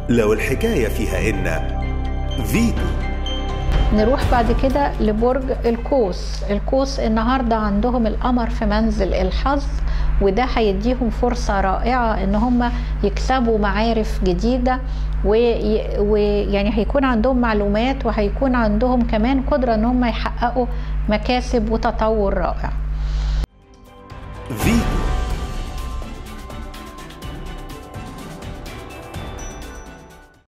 لو الحكاية فيها إن فيتو نروح بعد كده لبرج القوس القوس النهارده عندهم القمر في منزل الحظ وده هيديهم فرصة رائعة ان هم يكسبوا معارف جديدة وي- ويعني هيكون عندهم معلومات وهيكون عندهم كمان قدرة ان هم يحققوا مكاسب وتطور رائع فيتو